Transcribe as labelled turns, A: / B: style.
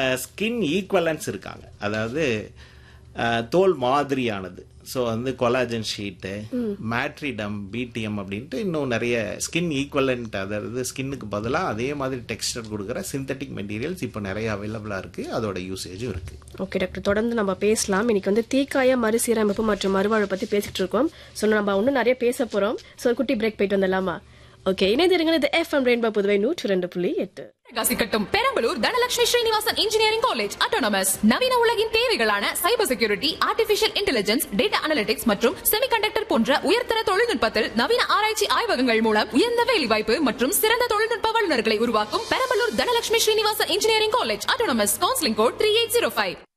A: skin equivalence இருக்காங்க அதாவது அஹ், தோல் மாதிரியானது ஸோ வந்து கொலாஜன் ஷீட்டு மேட்ரிடம் பிடிஎம் அப்படின்ட்டு இன்னும் நிறைய ஸ்கின் ஈக்குவலண்ட் அதாவது ஸ்கின்னுக்கு பதிலாக அதே மாதிரி டெக்ஸ்டர் கொடுக்குற சிந்தட்டிக் மெட்டீரியல்ஸ் இப்போ நிறைய அவைலபிளாக இருக்குது அதோட யூசேஜும் இருக்குது
B: ஓகே டாக்டர் தொடர்ந்து நம்ம பேசலாம் இன்னைக்கு வந்து தீக்காய மறுசீரமைப்பு மற்றும் மறுவாழ்வு பத்தி பேசிட்டு இருக்கோம் ஸோ நம்ம இன்னும் நிறைய பேச போறோம் ஸோ ஒரு குட்டி பிரேக் போயிட்டு வந்துடலாமா ஓகே இணைந்திருங்க இது எஃப்எம் ரெயின்பா புதுவை நூற்றி ரெண்டு புள்ளி எட்டு
C: கட்டும் Perambalur Dhanalakshmi Srinivasan engineering college autonomous நவீன உலகின் தேவைகளான cyber security artificial intelligence data analytics மற்றும் செமிகண்டக்டர் போன்ற உயர்தர தொழில்நுட்பத்தில் நவீன ஆராய்ச்சி ஆய்வகங்கள் மூலம் உயர்ந்த வேலைவாய்ப்பு மற்றும் சிறந்த தொழில்நுட்ப வல்லுநர்களை உருவாக்கும் Perambalur Dhanalakshmi Srinivasan engineering college autonomous counselling code three eight zero five